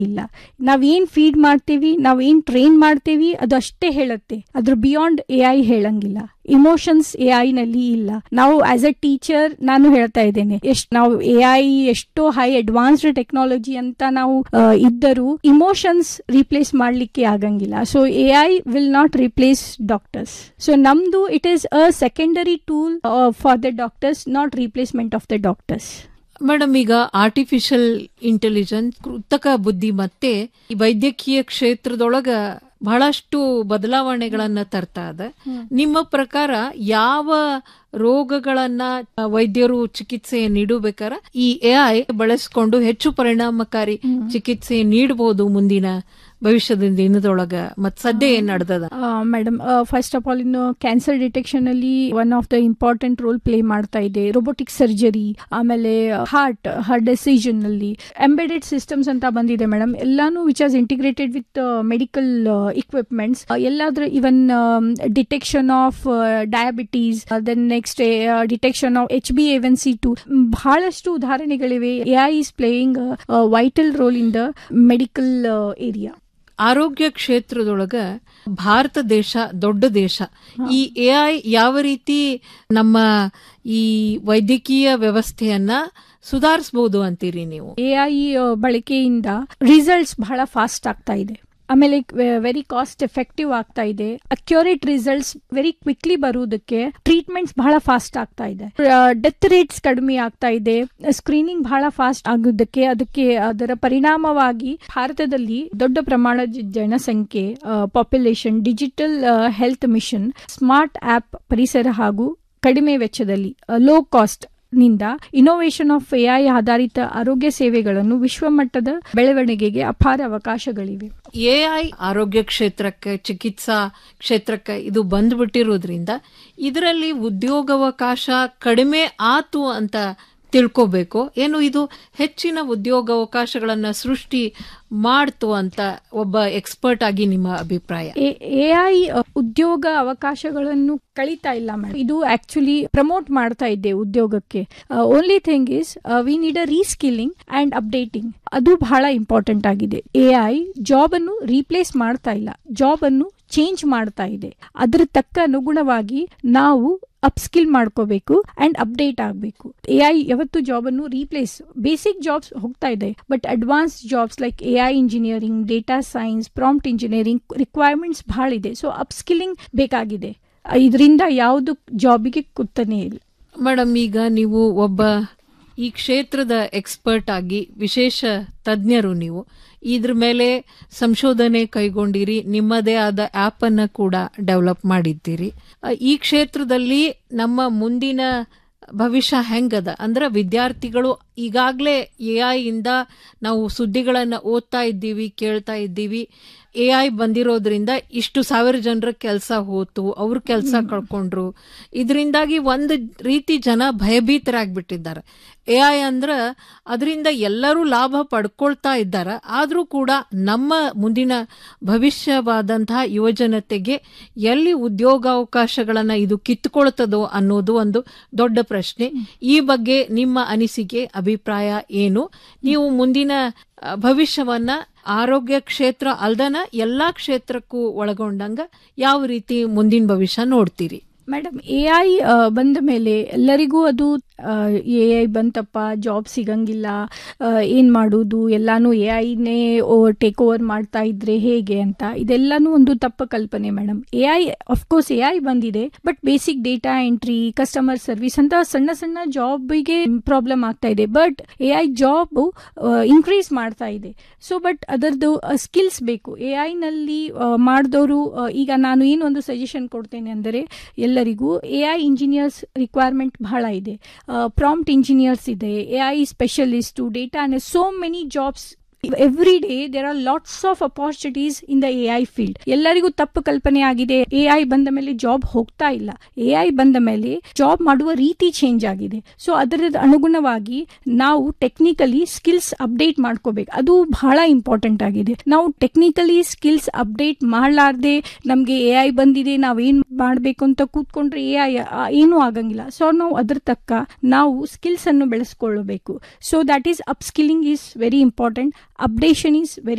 ಇಲ್ಲ ನಾವೇನ್ ಫೀಡ್ ಮಾಡ್ತೀವಿ ನಾವೇನ್ ಟ್ರೈನ್ ಮಾಡ್ತೀವಿ ಅದು ಅಷ್ಟೇ ಹೇಳುತ್ತೆ ಅದ್ರ ಬಿಯಾಂಡ್ ಎ ಐ ಹೇಳಂಗಿಲ್ಲ ಇಮೋಷನ್ಸ್ ಎ ಐ ನಲ್ಲಿ ಇಲ್ಲ ನಾವು ಆಸ್ ಅ ಟೀಚರ್ ನಾನು ಹೇಳ್ತಾ ಇದ್ದೇನೆ ಎಷ್ಟ್ ನಾವು ಎ ಐ ಎಷ್ಟೋ ಹೈ ಅಡ್ವಾನ್ಸ್ಡ್ ಟೆಕ್ನಾಲಜಿ ಅಂತ ನಾವು ಆ, ಇದ್ದರೂ ಇಮೋಷನ್ಸ್ ರೀಪ್ಲೇಸ್ ಮಾಡ್ಲಿಕ್ಕೆ ಆಗಂಗಿಲ್ಲ so A I will not replace doctors so ನಮ್ದು it is a secondary tool for the doctors not replacement of the doctors madam ಈಗ ಆರ್ಟಿಫಿಷಿಯಲ್ ಇಂಟೆಲಿಜೆನ್ಸ್ ಕೃತಕ ಬುದ್ಧಿಮತ್ತೆ ಈ ವೈದ್ಯಕೀಯ ಕ್ಷೇತ್ರದೊಳಗ ಬಹಳಷ್ಟು ಬದಲಾವಣೆಗಳನ್ನ ತರ್ತಾ ಇದೆ ನಿಮ್ಮ ಪ್ರಕಾರ ಯಾವ ರೋಗಗಳನ್ನ ವೈದ್ಯರು ಚಿಕಿತ್ಸೆ ನೀಡಬೇಕಾರ ಈ ಎಐ ಬಳಸ್ಕೊಂಡು ಹೆಚ್ಚು ಪರಿಣಾಮಕಾರಿ ಚಿಕಿತ್ಸೆ ನೀಡಬಹುದು ಮುಂದಿನ ಭವಿಷ್ಯದ ದಿನದೊಳಗ ಮತ್ ಸದ್ಯ ಏನ್ ನಡೆದದ ಮೇಡಮ್ ಫಸ್ಟ್ ಆಫ್ ಆಲ್ ಇನ್ನು ಕ್ಯಾನ್ಸರ್ ಡಿಟೆಕ್ಷನ್ ಅಲ್ಲಿ one of the important role play ಮಾಡ್ತಾ ಇದೆ ರೋಬೋಟಿಕ್ ಸರ್ಜರಿ ಆಮೇಲೆ ಹಾರ್ಟ್ ಹಾರ್ಟ್ ಡೆಸಿಷನ್ ಅಲ್ಲಿ ಎಂಬೆಡೆಡ್ ಸಿಸ್ಟಮ್ಸ್ ಅಂತ ಬಂದಿದೆ ಮೇಡಮ್ ಎಲ್ಲಾನು which as integrated with medical equipments ಎಲ್ಲಾದ್ರೂ even detection of diabetes then next detection of H B N C to ಬಹಳಷ್ಟು ಉದಾಹರಣೆಗಳಿವೆ A I is playing vital role in the medical area ಆರೋಗ್ಯ ಕ್ಷೇತ್ರದೊಳಗ ಭಾರತ ದೇಶ ದೊಡ್ಡ ದೇಶ ಈ ಎಐ ಯಾವ ರೀತಿ ನಮ್ಮ ಈ ವೈದ್ಯಕೀಯ ವ್ಯವಸ್ಥೆಯನ್ನ ಸುಧಾರಿಸಬಹುದು ಅಂತೀರಿ ನೀವು ಎ ಐ ಬಳಕೆಯಿಂದ ರಿಸಲ್ಟ್ಸ್ ಬಹಳ ಫಾಸ್ಟ್ ಆಗ್ತಾ ಇದೆ ಆಮೇಲೆ ವೆರಿ ಕಾಸ್ಟ್ ಎಫೆಕ್ಟಿವ್ ಆಗ್ತಾ ಇದೆ ಅಕ್ಯುರೇಟ್ ರಿಸಲ್ಟ್ಸ್ ವೆರಿ ಕ್ವಿಕ್ಲಿ ಬರುವುದಕ್ಕೆ ಟ್ರೀಟ್ಮೆಂಟ್ಸ್ ಬಹಳ ಫಾಸ್ಟ್ ಆಗ್ತಾ ಇದೆ ಡೆತ್ ರೇಟ್ಸ್ ಕಡಿಮೆ ಆಗ್ತಾ ಇದೆ ಸ್ಕ್ರೀನಿಂಗ್ ಬಹಳ ಫಾಸ್ಟ್ ಆಗೋದಕ್ಕೆ ಅದಕ್ಕೆ ಅದರ ಪರಿಣಾಮವಾಗಿ ಭಾರತದಲ್ಲಿ ದೊಡ್ಡ ಪ್ರಮಾಣದ ಜನಸಂಖ್ಯೆ population digital health mission smart app ಪರಿಸರ ಹಾಗೂ ಕಡಿಮೆ ವೆಚ್ಚದಲ್ಲಿ ಲೋ ಕಾಸ್ಟ್ ನಿಂದ ಇನೋವೇಷನ್ ಆಫ್ ಎಐ ಆಧಾರಿತ ಆರೋಗ್ಯ ಸೇವೆಗಳನ್ನು ವಿಶ್ವಮಟ್ಟದ ಬೆಳವಣಿಗೆಗೆ ಅಪಾರ ಅವಕಾಶಗಳಿವೆ ಎಐ ಆರೋಗ್ಯ ಕ್ಷೇತ್ರಕ್ಕೆ ಚಿಕಿತ್ಸಾ ಕ್ಷೇತ್ರಕ್ಕೆ ಇದು ಬಂದ್ಬಿಟ್ಟಿರೋದ್ರಿಂದ ಇದರಲ್ಲಿ ಉದ್ಯೋಗಾವಕಾಶ ಕಡಿಮೆ ಆತು ಅಂತ ತಿಳ್ಕೋಬೇಕು ಏನು ಇದು ಹೆಚ್ಚಿನ ಉದ್ಯೋಗಾವಕಾಶಗಳನ್ನ ಸೃಷ್ಟಿ ಮಾಡ್ತು ಅಂತ ಒಬ್ಬ ಎಕ್ಸ್ಪರ್ಟ್ ಆಗಿ ನಿಮ್ಮ ಅಭಿಪ್ರಾಯ ಎ ಐ ಉದ್ಯೋಗ ಅವಕಾಶಗಳನ್ನು ಕಳೀತಾ ಇಲ್ಲ ಮೇಡಮ್ ಇದು ಆಕ್ಚುಲಿ ಪ್ರಮೋಟ್ ಮಾಡ್ತಾ ಇದೆ ಉದ್ಯೋಗಕ್ಕೆ only thing is we need a reskilling and updating ಅದು ಬಹಳ ಇಂಪಾರ್ಟೆಂಟ್ ಆಗಿದೆ ಎ ಐ ಜಾಬ್ ಅನ್ನು ರೀಪ್ಲೇಸ್ ಮಾಡ್ತಾ ಇಲ್ಲ ಜಾಬ್ ಅನ್ನು ಚೇಂಜ್ ಮಾಡ್ತಾ ಇದೆ ಅದ್ರ ತಕ್ಕ ಅನುಗುಣವಾಗಿ ನಾವು ಅಪ್ಸ್ಕಿಲ್ ಮಾಡ್ಕೋಬೇಕು ಅಂಡ್ ಅಪ್ಡೇಟ್ ಆಗಬೇಕು ಎ ಐ ಯಾವತ್ತು ಜಾಬ್ ಅನ್ನು ರೀಪ್ಲೇಸ್ ಬೇಸಿಕ್ ಜಾಬ್ಸ್ ಹೋಗ್ತಾ ಇದೆ but advance jobs like A I engineering data science prompt engineering requirements ಬಹಳ ಇದೆ ಸೊ ಅಪ್ಸ್ಕಿಲ್ಲಿಂಗ್ ಬೇಕಾಗಿದೆ ಇದರಿಂದ ಯಾವುದು ಜಾಬಿಗೆ ಕುತ್ತನೇ ಇಲ್ಲ ಮೇಡಮ್ ಈಗ ನೀವು ಒಬ್ಬ ಈ ಕ್ಷೇತ್ರದ ಎಕ್ಸ್ಪರ್ಟ್ ಆಗಿ ವಿಶೇಷ ತಜ್ಞರು ನೀವು ಇದ್ರ ಮೇಲೆ ಸಂಶೋಧನೆ ಕೈಗೊಂಡಿರಿ ನಿಮ್ಮದೇ ಆದ ಆಪ್ ಅನ್ನ ಕೂಡ ಡೆವಲಪ್ ಮಾಡಿದ್ದೀರಿ ಈ ಕ್ಷೇತ್ರದಲ್ಲಿ ನಮ್ಮ ಮುಂದಿನ ಭವಿಷ್ಯ ಹೆಂಗದ ಅಂದ್ರೆ ವಿದ್ಯಾರ್ಥಿಗಳು ಈಗಾಗಲೇ ಎ ಐ ಇಂದ ನಾವು ಸುದ್ದಿಗಳನ್ನ ಓದ್ತಾ ಇದ್ದೀವಿ ಕೇಳ್ತಾ ಇದ್ದೀವಿ ಎ ಐ ಬಂದಿರೋದ್ರಿಂದ ಇಷ್ಟು ಸಾವಿರ ಜನರ ಕೆಲಸ ಹೋತು ಅವ್ರ ಕೆಲಸ ಕಳ್ಕೊಂಡ್ರು ಇದರಿಂದಾಗಿ ಒಂದು ರೀತಿ ಜನ ಭಯಭೀತರಾಗ್ಬಿಟ್ಟಿದ್ದಾರೆ ಎ ಐ ಅಂದ್ರ ಅದರಿಂದ ಎಲ್ಲರೂ ಲಾಭ ಪಡ್ಕೊಳ್ತಾ ಇದ್ದಾರೆ ಆದ್ರೂ ಕೂಡ ನಮ್ಮ ಮುಂದಿನ ಭವಿಷ್ಯವಾದಂತಹ ಯುವಜನತೆಗೆ ಎಲ್ಲಿ ಉದ್ಯೋಗಾವಕಾಶಗಳನ್ನ ಇದು ಕಿತ್ತುಕೊಳ್ತದೋ ಅನ್ನೋದು ಒಂದು ದೊಡ್ಡ ಪ್ರಶ್ನೆ ಈ ಬಗ್ಗೆ ನಿಮ್ಮ ಅನಿಸಿಕೆ ಅಭಿಪ್ರಾಯ ಏನು ನೀವು ಮುಂದಿನ ಭವಿಷ್ಯವನ್ನ ಆರೋಗ್ಯ ಕ್ಷೇತ್ರ ಅಲ್ದನ ಎಲ್ಲಾ ಕ್ಷೇತ್ರಕ್ಕೂ ಒಳಗೊಂಡಂಗ ಯಾವ ರೀತಿ ಮುಂದಿನ ಭವಿಷ್ಯ ನೋಡ್ತೀರಿ ಮೇಡಮ್ ಎ ಐ ಬಂದ ಮೇಲೆ ಎಲ್ಲರಿಗೂ ಅದು ಎ ಐ ಬಂತಪ್ಪ ಜಾಬ್ ಸಿಗಂಗಿಲ್ಲ ಏನು ಮಾಡೋದು ಎಲ್ಲಾನು ಎ ಐನೇ ಟೇಕ್ ಓವರ್ ಮಾಡ್ತಾ ಇದ್ರೆ ಹೇಗೆ ಅಂತ ಇದೆಲ್ಲಾನು ಒಂದು ತಪ್ಪ ಕಲ್ಪನೆ madam A I of course A I ಬಂದಿದೆ but basic data entry customer service ಅಂತ ಸಣ್ಣ ಸಣ್ಣ ಜಾಬ್ಗೆ ಪ್ರಾಬ್ಲಮ್ ಆಗ್ತಾ ಇದೆ but A I job increase ಮಾಡ್ತಾ ಇದೆ ಸೊ ಬಟ್ ಅದರದ್ದು ಸ್ಕಿಲ್ಸ್ ಬೇಕು ಎ ಐನಲ್ಲಿ ಮಾಡಿದವರು ಈಗ ನಾನು ಏನು ಒಂದು ಸಜೆಷನ್ ಕೊಡ್ತೇನೆ ಅಂದರೆ ಎಲ್ಲರಿಗೂ ಎ ಐ ಇಂಜಿನಿಯರ್ಸ್ ರಿಕ್ವೈರ್ಮೆಂಟ್ ಬಹಳ ಇದೆ ಪ್ರಾಂಪ್ಟ್ ಇಂಜಿನಿಯರ್ಸ್ ಇದೆ A I specialist data so many jobs every day there are lots of opportunities in the A I field ಎಲ್ಲರಿಗೂ ತಪ್ಪು ಕಲ್ಪನೆ ಆಗಿದೆ ಎ ಐ ಬಂದ ಮೇಲೆ ಜಾಬ್ ಹೋಗ್ತಾ ಇಲ್ಲ ಎ ಐ ಬಂದ ಮೇಲೆ ಜಾಬ್ ಮಾಡುವ ರೀತಿ ಚೇಂಜ್ ಆಗಿದೆ ಸೊ ಅದರ ಅನುಗುಣವಾಗಿ ನಾವು ಟೆಕ್ನಿಕಲಿ ಸ್ಕಿಲ್ಸ್ ಅಪ್ಡೇಟ್ ಮಾಡ್ಕೋಬೇಕು ಅದು ಬಹಳ ಇಂಪಾರ್ಟೆಂಟ್ ಆಗಿದೆ ನಾವು ಟೆಕ್ನಿಕಲಿ ಸ್ಕಿಲ್ಸ್ ಅಪ್ಡೇಟ್ ಮಾಡಲಾರ್ದೆ ನಮಗೆ ಎ ಐ ಬಂದಿದೆ ನಾವೇನ್ ಮಾಡಬೇಕು ಅಂತ ಕೂತ್ಕೊಂಡ್ರೆ ಎ ಐ ಏನೂ ಆಗಂಗಿಲ್ಲ ಸೊ ನಾವು ಅದ್ರ ತಕ್ಕ ನಾವು ಸ್ಕಿಲ್ಸ್ ಅನ್ನು ಬೆಳೆಸ್ಕೊಳ್ಳಬೇಕು so that is upskilling is very important updation is very